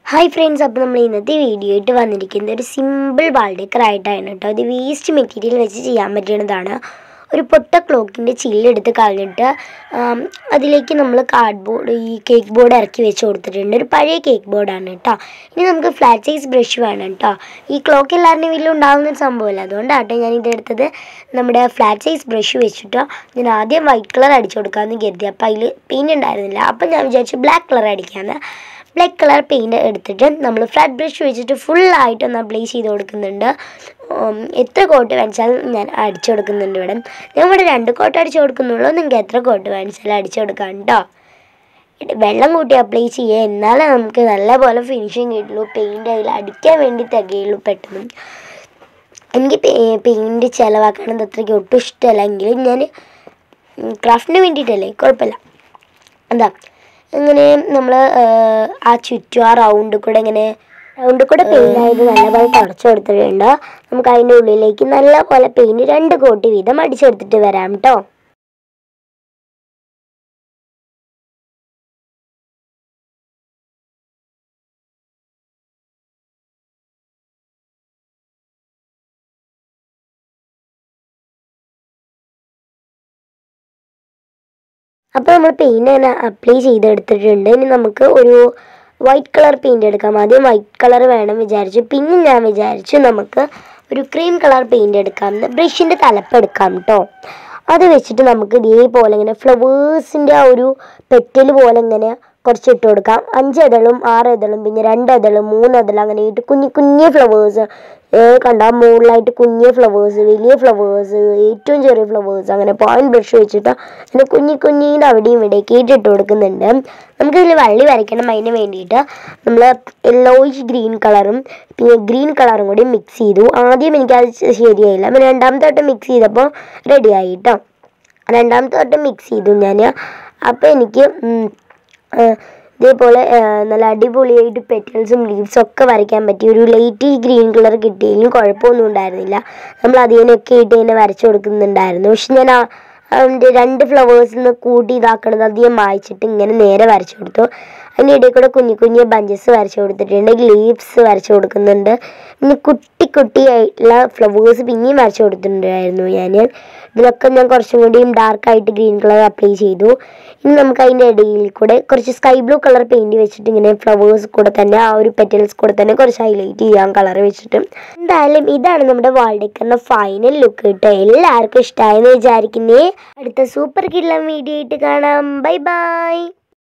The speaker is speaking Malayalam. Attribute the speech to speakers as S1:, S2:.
S1: ഹായ് ഫ്രണ്ട്സ് അപ്പോൾ നമ്മൾ ഇന്നത്തെ വീഡിയോ ആയിട്ട് വന്നിരിക്കുന്നത് ഒരു സിമ്പിൾ വാൾഡേക്കർ ആയിട്ടാണ് കേട്ടോ ഇത് വേസ്റ്റ് മെറ്റീരിയൽ വെച്ച് ചെയ്യാൻ പറ്റുന്നതാണ് ഒരു പൊട്ട ക്ലോക്കിൻ്റെ ചില്ലെടുത്ത് കളഞ്ഞിട്ട് ആം, അതിലേക്ക് നമ്മൾ കാർഡ്ബോർഡ് ഈ കേക്ക് ബോർഡ് ഇറക്കി വെച്ച് കൊടുത്തിട്ടുണ്ട് ഒരു പഴയ കേക്ക് ബോർഡാണ് കേട്ടോ ഇനി നമുക്ക് ഫ്ലാറ്റ് സൈസ് ബ്രഷ് വേണം കേട്ടോ ഈ ക്ലോക്ക് എല്ലാവരുടെയും വീട്ടിൽ ഉണ്ടാകുന്ന ഒരു സംഭവമല്ല അതുകൊണ്ടാട്ടോ ഞാൻ ഇതെടുത്തത് നമ്മുടെ ഫ്ലാറ്റ് സൈസ് ബ്രഷ് വെച്ചിട്ട് ഞാൻ ആദ്യം വൈറ്റ് കളർ അടിച്ചു കൊടുക്കാമെന്ന് കരുതി അപ്പോൾ അതിൽ പെയിൻറ് ഉണ്ടായിരുന്നില്ല അപ്പം ഞാൻ വിചാരിച്ചു ബ്ലാക്ക് കളർ അടിക്കാമെന്ന് ബ്ലാക്ക് കളർ പെയിൻറ് എടുത്തിട്ട് നമ്മൾ ഫ്ലാറ്റ് ബ്രഷ് വെച്ചിട്ട് ഫുള്ളായിട്ട് ഒന്ന് അപ്ലൈ ചെയ്ത് കൊടുക്കുന്നുണ്ട് ഉം, എത്ര കോട്ട് വേണിച്ചാലും ഞാൻ അടിച്ചു കൊടുക്കുന്നുണ്ട് ഇവിടെ ഞാൻ ഇവിടെ രണ്ട് കോട്ട് അടിച്ചു കൊടുക്കുന്നുള്ളൂ നിങ്ങൾക്ക് എത്ര കോട്ട് വേണിച്ചാലും അടിച്ചു കൊടുക്കാം കേട്ടോ ഇത് വെള്ളം കൂട്ടി അപ്ലൈ ചെയ്യുക എന്നാലേ നമുക്ക് നല്ലപോലെ ഫിനിഷിങ് കിട്ടുള്ളൂ പെയിൻ്റ് അതിൽ അടിക്കാൻ വേണ്ടി തികയുള്ളൂ പെട്ടെന്ന് എനിക്ക് പെയിൻറ് ചിലവാക്കണത് അത്രയ്ക്ക് ഒട്ടും ഇഷ്ടമല്ല എങ്കിലും ഞാൻ ക്രാഫ്റ്റിന് വേണ്ടിയിട്ടല്ലേ കുഴപ്പമില്ല എന്താ ഇങ്ങനെ നമ്മൾ ആ ചുറ്റും ആ റൗണ്ട് കൂടെ ഇങ്ങനെ റൗണ്ട് കൂടെ പെയിൻ്റ് ആയത് നല്ലപോലെ തുടച്ചു കൊടുത്തിട്ടുണ്ട് നമുക്ക് അതിൻ്റെ ഉള്ളിലേക്ക് നല്ലപോലെ പെയിൻറ് രണ്ട് കോട്ടി വീതം അടിച്ചെടുത്തിട്ട് വരാം കേട്ടോ അപ്പോൾ നമ്മൾ പെയിൻറ് തന്നെ അപ്ലൈ ചെയ്തെടുത്തിട്ടുണ്ട് ഇനി നമുക്ക് ഒരു വൈറ്റ് കളർ പെയിൻറ് എടുക്കാം ആദ്യം വൈറ്റ് കളർ വേണം വിചാരിച്ചു പിന്നെ ഞാൻ വിചാരിച്ചു നമുക്ക് ഒരു ക്രീം കളർ പെയിൻറ് എടുക്കാം ബ്രഷിൻ്റെ തലപ്പ് എടുക്കാം കേട്ടോ അത് വെച്ചിട്ട് നമുക്ക് ഇതേപോലെ ഇങ്ങനെ ഫ്ലവേഴ്സിൻ്റെ ആ ഒരു പെറ്റൽ പോലെ ഇങ്ങനെ കുറച്ച് ഇട്ട് കൊടുക്കാം അഞ്ച് ഇതളും ആറ് ഇതളും പിന്നെ രണ്ട് ഇതളും മൂന്ന് ഇതളും അങ്ങനെ ഇട്ട് കുഞ്ഞു കുഞ്ഞു ഫ്ലവേഴ്സ് കണ്ട മുകളിലായിട്ട് കുഞ്ഞു ഫ്ലവേഴ്സ് വലിയ ഫ്ലവേഴ്സ് ഏറ്റവും ചെറിയ ഫ്ലവേഴ്സ് അങ്ങനെ പോയിന്റ് ബ്രഷ് വെച്ചിട്ട് അങ്ങനെ കുഞ്ഞി കുഞ്ഞിൻ്റെ അവിടെയും ഇവിടേക്ക് ഇട്ട് കൊടുക്കുന്നുണ്ട് നമുക്കിതിൽ വള്ളി വരയ്ക്കണം അതിന് വേണ്ടിയിട്ട് നമ്മൾ യെല്ലോയിഷ് ഗ്രീൻ കളറും പിന്നെ ഗ്രീൻ കളറും കൂടി മിക്സ് ചെയ്തു ആദ്യം എനിക്കത് ശരിയായില്ല പിന്നെ രണ്ടാമത്തെ വട്ടം മിക്സ് ചെയ്തപ്പോൾ റെഡിയായി കേട്ടോ രണ്ടാമത്തെ വട്ടം മിക്സ് ചെയ്തു ഞാൻ അപ്പോൾ എനിക്ക് ഉം, ആ, ഇതേപോലെ ആ, നല്ല അടിപൊളിയായിട്ട് പെറ്റൽസും ലീവ്സും ഒക്കെ വരയ്ക്കാൻ പറ്റി ഒരു ലൈറ്റ് ഗ്രീൻ കളർ കിട്ടിയെങ്കിലും കുഴപ്പമൊന്നും ഉണ്ടായിരുന്നില്ല നമ്മൾ അതിനൊക്കെ ആയിട്ട് ഇങ്ങനെ വരച്ചു കൊടുക്കുന്നുണ്ടായിരുന്നു പക്ഷെ ഞാൻ ആ- അതിൻ്റെ രണ്ട് ഫ്ലവേഴ്സിൽ നിന്ന് കൂട്ടി ഇതാക്കണത് അധികം വായിച്ചിട്ട് ഇങ്ങനെ നേരെ വരച്ചു കൊടുത്തു അതിൻ്റെ ഇടയിൽ കൂടെ കുഞ്ഞു കുഞ്ഞു ബഞ്ചസ് വരച്ചു കൊടുത്തിട്ടുണ്ട് ലീവ്സ് വരച്ചു കൊടുക്കുന്നുണ്ട് പിന്നെ കുട്ടി കുട്ടിയായിട്ടുള്ള ഫ്ലവേഴ്സ് പിന്നെയും വരച്ചു കൊടുത്തിട്ടുണ്ടായിരുന്നു ഞാൻ ഇതിലൊക്കെ ഞാൻ കുറച്ചും കൂടിയും ഡാർക്കായിട്ട് ഗ്രീൻ കളർ അപ്ലൈ ചെയ്തു ഇനി നമുക്ക് അതിൻ്റെ ഇടയിൽ കൂടെ കുറച്ച് സ്കൈ ബ്ലൂ കളർ പെയിൻറ് വെച്ചിട്ട് ഇങ്ങനെ ഫ്ലവേഴ്സ് കൂടെ തന്നെ ആ ഒരു പെറ്റൽസ് കൂടെ തന്നെ കുറച്ച് ഹൈലൈറ്റ് ചെയ്യാം കളർ വെച്ചിട്ട് എന്തായാലും ഇതാണ് നമ്മുടെ വാൾഡേക്കറിൻ്റെ ഫൈനൽ ലുക്ക് കേട്ടോ എല്ലാവർക്കും ഇഷ്ടമായെന്ന് വിചാരിക്കുന്നേ അടുത്ത സൂപ്പർ കിള്ളം വീഡിയോ ആയിട്ട് കാണാം ബൈ ബൈ